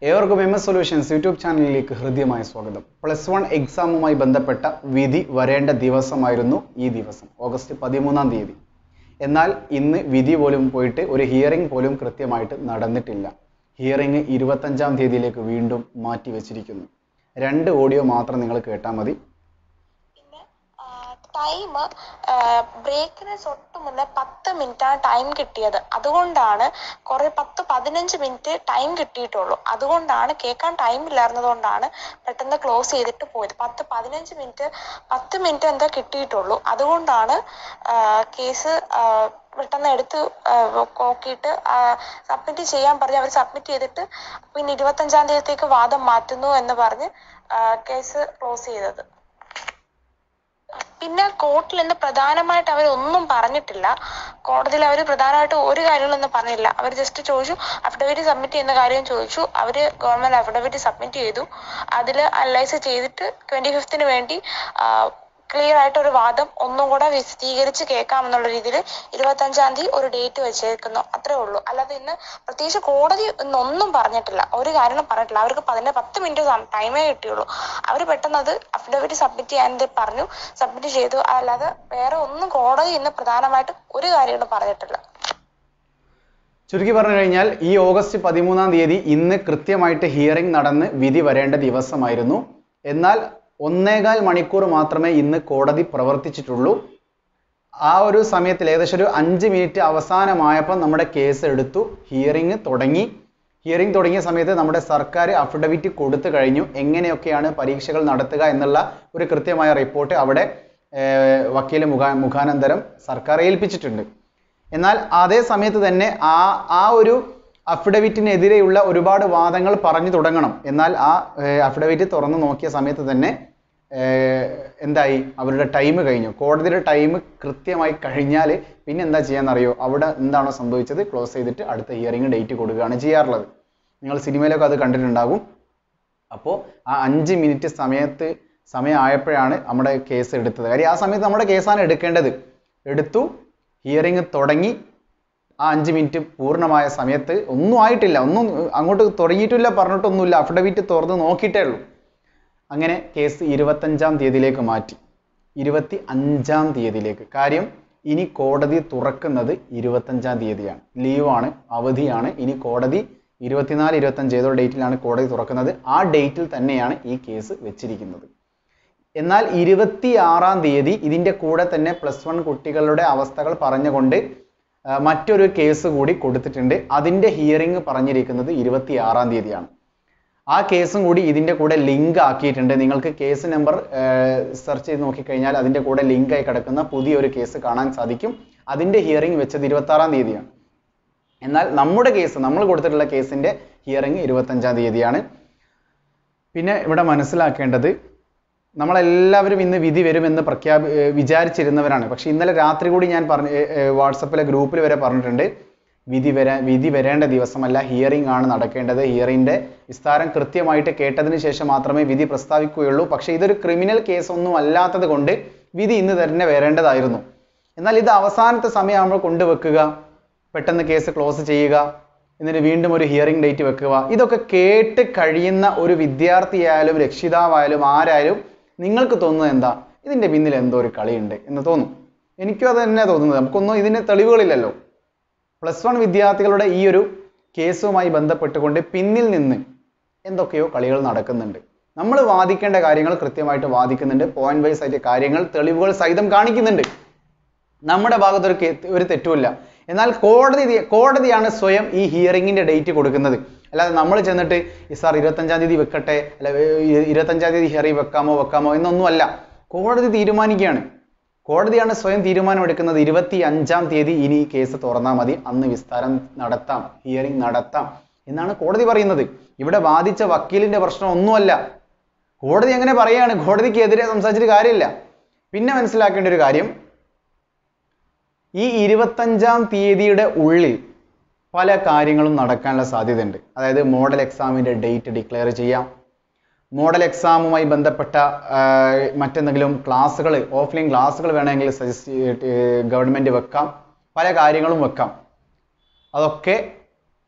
ഏവർക്കും M S solutions YouTube ചാനലിലേക്ക് ഹൃദ്യമായ സ്വാഗതം പ്ലസ് വൺ എക്സാമുമായി ബന്ധപ്പെട്ട വിധി വരേണ്ട ദിവസമായിരുന്നു ഈ ദിവസം ഓഗസ്റ്റ് പതിമൂന്നാം തീയതി എന്നാൽ ഇന്ന് വിധി പോലും പോയിട്ട് ഒരു ഹിയറിംഗ് പോലും കൃത്യമായിട്ട് നടന്നിട്ടില്ല ഹിയറിംഗ് ഇരുപത്തഞ്ചാം തീയതിയിലേക്ക് വീണ്ടും മാറ്റി വെച്ചിരിക്കുന്നു രണ്ട് ഓഡിയോ മാത്രം നിങ്ങൾ കേട്ടാൽ മതി പിന്നെ ടൈം ബ്രേക്കിന് തൊട്ട് മുന്നേ പത്ത് മിനിറ്റാണ് ടൈം കിട്ടിയത് അതുകൊണ്ടാണ് കുറെ പത്ത് പതിനഞ്ച് മിനിറ്റ് ടൈം കിട്ടിയിട്ടുള്ളൂ അതുകൊണ്ടാണ് കേൾക്കാൻ ടൈം ഇല്ലായിരുന്നത് കൊണ്ടാണ് പെട്ടെന്ന് ക്ലോസ് ചെയ്തിട്ട് പോയത് പത്ത് പതിനഞ്ച് മിനിറ്റ് പത്ത് മിനിറ്റ് എന്താ കിട്ടിയിട്ടുള്ളൂ അതുകൊണ്ടാണ് കേസ് പെട്ടെന്ന് എടുത്ത് നോക്കിയിട്ട് സബ്മിറ്റ് ചെയ്യാൻ പറഞ്ഞ് അവർ സബ്മിറ്റ് ചെയ്തിട്ട് പിന്നെ ഇരുപത്തഞ്ചാം തീയതിക്ക് വാദം മാറ്റുന്നു എന്ന് പറഞ്ഞ് കേസ് ക്ലോസ് ചെയ്തത് പിന്നെ കോർട്ടിൽ ഇന്ന് പ്രധാനമായിട്ട് അവർ ഒന്നും പറഞ്ഞിട്ടില്ല കോടതിയിൽ അവർ പ്രധാനമായിട്ട് ഒരു കാര്യങ്ങളൊന്നും പറഞ്ഞില്ല അവർ ജസ്റ്റ് ചോദിച്ചു അഫിഡവിറ്റ് സബ്മിറ്റ് ചെയ്യുന്ന കാര്യം ചോദിച്ചു അവർ ഗവൺമെന്റ് അഫിഡവിറ്റ് സബ്മിറ്റ് ചെയ്തു അതിൽ അനലൈസ് ചെയ്തിട്ട് ട്വന്റി ഫിഫ്തിന് വേണ്ടി ക്ലിയർ ആയിട്ട് ഒരു വാദം ഒന്നും കൂടെ വിശദീകരിച്ച് കേൾക്കാമെന്നുള്ള രീതിയിൽ ഇരുപത്തഞ്ചാം തീയതി ഒരു ഡേറ്റ് വെച്ചേക്കുന്നു അത്രേ ഉള്ളൂ അല്ലാതെ ഇന്ന് പ്രത്യേകിച്ച് കോടതി ഇന്നൊന്നും പറഞ്ഞിട്ടില്ല ഒരു കാര്യം പറഞ്ഞിട്ടില്ല അവർക്ക് പതിനെ പത്ത് മിനിറ്റ് ടൈമേ കിട്ടിയുള്ളൂ അവർ പെട്ടെന്ന് അത് അഫിഡവിറ്റ് സബ്മിറ്റ് ചെയ്യാൻ പറഞ്ഞു സബ്മിറ്റ് ചെയ്തു അല്ലാതെ വേറെ ഒന്നും കോടതി ഇന്ന് പ്രധാനമായിട്ട് ഒരു കാര്യങ്ങളും പറഞ്ഞിട്ടില്ല ചുരുക്കി പറഞ്ഞു കഴിഞ്ഞാൽ ഈ ഓഗസ്റ്റ് പതിമൂന്നാം തീയതി ഇന്ന് കൃത്യമായിട്ട് ഹിയറിംഗ് നടന്ന് വിധി വരേണ്ട ദിവസമായിരുന്നു എന്നാൽ ഒന്നേകാൽ മണിക്കൂർ മാത്രമേ ഇന്ന് കോടതി പ്രവർത്തിച്ചിട്ടുള്ളൂ ആ ഒരു സമയത്തിൽ ഏകദേശം ഒരു അഞ്ച് മിനിറ്റ് അവസാനമായപ്പോൾ നമ്മുടെ കേസ് എടുത്തു ഹിയറിംഗ് തുടങ്ങി ഹിയറിംഗ് തുടങ്ങിയ സമയത്ത് നമ്മുടെ സർക്കാർ അഫിഡവിറ്റ് കൊടുത്തു കഴിഞ്ഞു എങ്ങനെയൊക്കെയാണ് പരീക്ഷകൾ നടത്തുക എന്നുള്ള ഒരു കൃത്യമായ റിപ്പോർട്ട് അവിടെ വക്കീൽ മുഖാ മുഖാനന്തരം സർക്കാർ ഏൽപ്പിച്ചിട്ടുണ്ട് എന്നാൽ അതേ സമയത്ത് തന്നെ ആ ആ ഒരു അഫിഡവിറ്റിനെതിരെയുള്ള ഒരുപാട് വാദങ്ങൾ പറഞ്ഞു തുടങ്ങണം എന്നാൽ ആ അഫിഡവിറ്റ് തുറന്നു നോക്കിയ സമയത്ത് തന്നെ എന്തായി അവരുടെ ടൈം കഴിഞ്ഞു കോടതിയുടെ ടൈം കൃത്യമായി കഴിഞ്ഞാൽ പിന്നെ എന്താ ചെയ്യാന്നറിയോ അവിടെ എന്താണോ സംഭവിച്ചത് ക്ലോസ് ചെയ്തിട്ട് അടുത്ത ഹിയറിംഗ് ഡേറ്റ് കൊടുക്കുകയാണ് ചെയ്യാറുള്ളത് നിങ്ങൾ സിനിമയിലൊക്കെ അത് കണ്ടിട്ടുണ്ടാകും അപ്പോൾ ആ അഞ്ച് മിനിറ്റ് സമയത്ത് സമയമായപ്പോഴാണ് നമ്മുടെ കേസ് എടുത്തത് കാര്യം ആ സമയത്ത് നമ്മുടെ കേസാണ് എടുക്കേണ്ടത് എടുത്തു ഹിയറിംഗ് തുടങ്ങി ആ അഞ്ച് മിനിറ്റ് പൂർണ്ണമായ സമയത്ത് ഒന്നും ആയിട്ടില്ല ഒന്നും അങ്ങോട്ട് തുടങ്ങിയിട്ടില്ല പറഞ്ഞിട്ടൊന്നുമില്ല അഫിഡവിറ്റ് തുറന്ന് നോക്കിയിട്ടേ ഉള്ളൂ അങ്ങനെ കേസ് ഇരുപത്തഞ്ചാം തീയതിയിലേക്ക് മാറ്റി ഇരുപത്തി അഞ്ചാം തീയതിയിലേക്ക് കാര്യം ഇനി കോടതി തുറക്കുന്നത് ഇരുപത്തഞ്ചാം തീയതിയാണ് ലീവാണ് അവധിയാണ് ഇനി കോടതി ഇരുപത്തിനാല് ഇരുപത്തഞ്ച് ഏതോ ഡേറ്റിലാണ് കോടതി തുറക്കുന്നത് ആ ഡേറ്റിൽ തന്നെയാണ് ഈ കേസ് വെച്ചിരിക്കുന്നത് എന്നാൽ ഇരുപത്തി ആറാം തീയതി ഇതിൻ്റെ കൂടെ തന്നെ പ്ലസ് വൺ കുട്ടികളുടെ അവസ്ഥകൾ പറഞ്ഞുകൊണ്ട് മറ്റൊരു കേസ് കൂടി കൊടുത്തിട്ടുണ്ട് അതിൻ്റെ ഹിയറിംഗ് പറഞ്ഞിരിക്കുന്നത് ഇരുപത്തി ആറാം തീയതിയാണ് ആ കേസും കൂടി ഇതിൻ്റെ കൂടെ ലിങ്ക് ആക്കിയിട്ടുണ്ട് നിങ്ങൾക്ക് കേസ് നമ്പർ സെർച്ച് ചെയ്ത് നോക്കിക്കഴിഞ്ഞാൽ അതിൻ്റെ കൂടെ ലിങ്ക് ആയി കിടക്കുന്ന പുതിയൊരു കേസ് കാണാൻ സാധിക്കും അതിൻ്റെ ഹിയറിംഗ് വെച്ചത് ഇരുപത്തി ആറാം തീയതിയാണ് എന്നാൽ നമ്മുടെ കേസ് നമ്മൾ കൊടുത്തിട്ടുള്ള കേസിൻ്റെ ഹിയറിംഗ് ഇരുപത്തഞ്ചാം തീയതിയാണ് പിന്നെ ഇവിടെ മനസ്സിലാക്കേണ്ടത് നമ്മളെല്ലാവരും ഇന്ന് വിധി വരുമെന്ന് പ്രഖ്യാപി വിചാരിച്ചിരുന്നവരാണ് പക്ഷെ ഇന്നലെ രാത്രി കൂടി ഞാൻ പറഞ്ഞ വാട്സപ്പിലെ ഗ്രൂപ്പിൽ വരെ പറഞ്ഞിട്ടുണ്ട് വിധി വരാ വിധി വരേണ്ട ദിവസമല്ല ഹിയറിംഗ് ആണ് നടക്കേണ്ടത് ഹിയറിംഗിന്റെ വിസ്താരം കൃത്യമായിട്ട് കേട്ടതിന് ശേഷം മാത്രമേ വിധി പ്രസ്താവിക്കുകയുള്ളൂ പക്ഷെ ഇതൊരു ക്രിമിനൽ കേസ് ഒന്നും അല്ലാത്തത് കൊണ്ട് വിധി ഇന്ന് തന്നെ വരേണ്ടതായിരുന്നു എന്നാൽ ഇത് അവസാനത്തെ സമയമാകുമ്പോൾ കൊണ്ടുവെക്കുക പെട്ടെന്ന് കേസ് ക്ലോസ് ചെയ്യുക എന്നിട്ട് വീണ്ടും ഒരു ഹിയറിംഗ് ഡേറ്റ് വെക്കുക ഇതൊക്കെ കേട്ട് കഴിയുന്ന ഒരു വിദ്യാർത്ഥിയായാലും രക്ഷിതാവായാലും ആരായാലും നിങ്ങൾക്ക് തോന്നുന്നത് എന്താ ഇതിന്റെ പിന്നിൽ എന്തോ ഒരു കളിയുണ്ട് എന്ന് തോന്നും എനിക്കും അത് തന്നെ തോന്നുന്നത് നമുക്കൊന്നും ഇതിന് തെളിവുകളില്ലല്ലോ പ്ലസ് വൺ വിദ്യാർത്ഥികളുടെ ഈ ഒരു കേസുമായി ബന്ധപ്പെട്ടുകൊണ്ട് പിന്നിൽ നിന്ന് എന്തൊക്കെയോ കളികൾ നടക്കുന്നുണ്ട് നമ്മൾ വാദിക്കേണ്ട കാര്യങ്ങൾ കൃത്യമായിട്ട് വാദിക്കുന്നുണ്ട് പോയിന്റ് വൈസ് ആയിട്ട് കാര്യങ്ങൾ തെളിവുകൾ സഹിതം കാണിക്കുന്നുണ്ട് നമ്മുടെ ഭാഗത്തൊരു ഒരു തെറ്റുമില്ല എന്നാൽ കോടതി കോടതിയാണ് സ്വയം ഈ ഹിയറിംഗിന്റെ ഡേറ്റ് കൊടുക്കുന്നത് അല്ലാതെ നമ്മൾ ചെന്നിട്ട് സാർ ഇരുപത്തഞ്ചാം തീയതി വെക്കട്ടെ അല്ല ഇരുപത്തഞ്ചാം തീയതി ഹിയറിംഗ് വെക്കാമോ വെക്കാമോ എന്നൊന്നുമല്ല കോടതി തീരുമാനിക്കുകയാണ് കോടതിയാണ് സ്വയം തീരുമാനമെടുക്കുന്നത് ഇരുപത്തി അഞ്ചാം തീയതി ഇനി കേസ് തുറന്നാൽ മതി അന്ന് വിസ്താരം നടത്താം ഹിയറിംഗ് നടത്താം എന്നാണ് കോടതി പറയുന്നത് ഇവിടെ വാദിച്ച വക്കീലിന്റെ പ്രശ്നം ഒന്നുമല്ല കോടതി അങ്ങനെ പറയാണ് കോടതിക്ക് എതിരെ സംസാരിച്ചിട്ട് കാര്യമില്ല പിന്നെ മനസ്സിലാക്കേണ്ട ഒരു കാര്യം ഈ ഇരുപത്തഞ്ചാം തീയതിയുടെ ഉള്ളിൽ പല കാര്യങ്ങളും നടക്കാനുള്ള സാധ്യതയുണ്ട് അതായത് മോഡൽ എക്സാമിന്റെ ഡേറ്റ് ഡിക്ലെയർ ചെയ്യാം മോഡൽ എക്സാമുമായി ബന്ധപ്പെട്ട മറ്റെന്തെങ്കിലും ക്ലാസ്സുകൾ ഓഫ്ലൈൻ ക്ലാസ്സുകൾ വേണമെങ്കിൽ സജസ്റ്റ് ഗവൺമെന്റ് വെക്കാം പല കാര്യങ്ങളും വെക്കാം അതൊക്കെ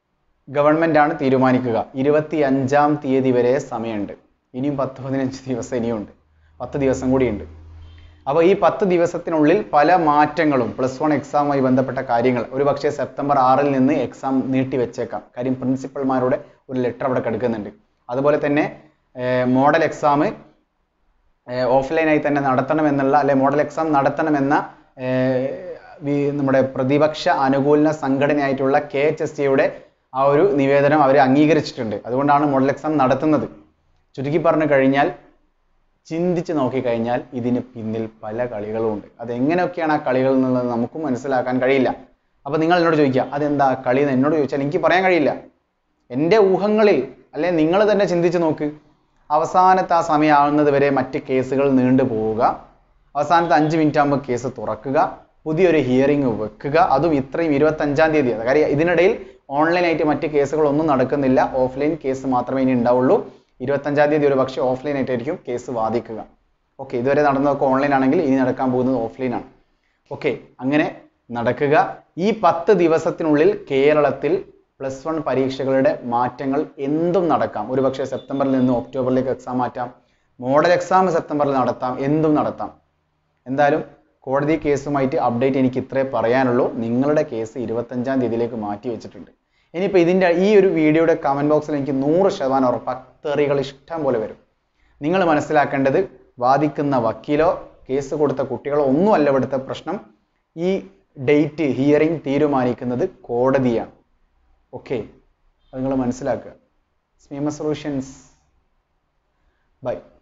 ഗവൺമെന്റ് ആണ് തീരുമാനിക്കുക ഇരുപത്തി അഞ്ചാം തീയതി വരെ സമയമുണ്ട് ഇനിയും പത്ത് പതിനഞ്ച് ദിവസം ഇനിയുണ്ട് പത്ത് ദിവസം കൂടിയുണ്ട് അപ്പോൾ ഈ പത്ത് ദിവസത്തിനുള്ളിൽ പല മാറ്റങ്ങളും പ്ലസ് വൺ എക്സാമുമായി ബന്ധപ്പെട്ട കാര്യങ്ങൾ ഒരുപക്ഷെ സെപ്റ്റംബർ ആറിൽ നിന്ന് എക്സാം നീട്ടി വെച്ചേക്കാം കാര്യം പ്രിൻസിപ്പൽമാരുടെ ഒരു ലെറ്റർ അവിടെ കിടക്കുന്നുണ്ട് അതുപോലെ തന്നെ മോഡൽ എക്സാം ഓഫ്ലൈനായി തന്നെ നടത്തണമെന്നുള്ള അല്ലെ മോഡൽ എക്സാം നടത്തണമെന്ന ഏർ, വി- നമ്മുടെ പ്രതിപക്ഷ അനുകൂല സംഘടനയായിട്ടുള്ള കെ എച്ച് എസ് സിയുടെ ആ ഒരു നിവേദനം അവർ അംഗീകരിച്ചിട്ടുണ്ട് അതുകൊണ്ടാണ് മോഡൽ എക്സാം നടത്തുന്നത് ചുരുക്കി പറഞ്ഞു കഴിഞ്ഞാൽ ചിന്തിച്ച് നോക്കിക്കഴിഞ്ഞാൽ ഇതിന് പിന്നിൽ പല കളികളും ഉണ്ട് അത് എങ്ങനെയൊക്കെയാണ് ആ കളികൾ എന്നുള്ളത് നമുക്കും മനസ്സിലാക്കാൻ കഴിയില്ല അപ്പൊ നിങ്ങൾ എന്നോട് ചോദിക്കുക അതെന്താ കളി എന്ന് എന്നോട് ചോദിച്ചാൽ എനിക്ക് പറയാൻ കഴിയില്ല എൻ്റെ ഊഹങ്ങളിൽ അല്ലെ നിങ്ങൾ തന്നെ ചിന്തിച്ച് നോക്ക് അവസാനത്തെ ആ സമയമാകുന്നത് വരെ മറ്റ് കേസുകൾ നീണ്ടു പോവുക അവസാനത്തെ അഞ്ച് മിനിറ്റ് ആകുമ്പോൾ കേസ് തുറക്കുക പുതിയൊരു ഹിയറിംഗ് വെക്കുക അതും ഇത്രയും ഇരുപത്തഞ്ചാം തീയതി കാര്യം ഇതിനിടയിൽ ഓൺലൈനായിട്ട് മറ്റ് കേസുകളൊന്നും നടക്കുന്നില്ല ഓഫ്ലൈൻ കേസ് മാത്രമേ ഇനി ഉണ്ടാവുള്ളൂ ഇരുപത്തഞ്ചാം തീയതി ഒരു പക്ഷേ ഓഫ്ലൈൻ ആയിട്ടായിരിക്കും കേസ് വാദിക്കുക ഓക്കെ ഇതുവരെ നടന്നതൊക്കെ ഓൺലൈൻ ആണെങ്കിൽ ഇനി നടക്കാൻ പോകുന്നത് ഓഫ്ലൈൻ ആണ് ഓക്കെ അങ്ങനെ നടക്കുക ഈ പത്ത് ദിവസത്തിനുള്ളിൽ കേരളത്തിൽ പ്ലസ് വൺ പരീക്ഷകളുടെ മാറ്റങ്ങൾ എന്തും നടക്കാം ഒരുപക്ഷെ സെപ്റ്റംബറിൽ നിന്ന് ഒക്ടോബറിലേക്ക് എക്സാം മാറ്റാം മോഡൽ എക്സാം സെപ്റ്റംബറിൽ നടത്താം എന്തും നടത്താം എന്തായാലും കോടതി കേസുമായിട്ട് അപ്ഡേറ്റ് എനിക്ക് ഇത്രേ പറയാനുള്ളൂ നിങ്ങളുടെ കേസ് ഇരുപത്തഞ്ചാം തീയതിയിലേക്ക് മാറ്റി വെച്ചിട്ടുണ്ട് ഇനിയിപ്പോൾ ഇതിൻ്റെ ഈ ഒരു വീഡിയോയുടെ കമൻറ്റ് ബോക്സിൽ എനിക്ക് നൂറ് ശതമാനം ഉറപ്പാണ് തെറികൾ ഇഷ്ടം പോലെ വരും നിങ്ങൾ മനസ്സിലാക്കേണ്ടത് വാദിക്കുന്ന വക്കീലോ കേസ് കൊടുത്ത കുട്ടികളോ ഒന്നുമല്ല ഇവിടുത്തെ പ്രശ്നം ഈ ഡേറ്റ് ഹിയറിംഗ് തീരുമാനിക്കുന്നത് കോടതിയാണ് ഓക്കെ അത് നിങ്ങൾ മനസ്സിലാക്കുക സ്മീമ സൊല്യൂഷൻസ് ബൈ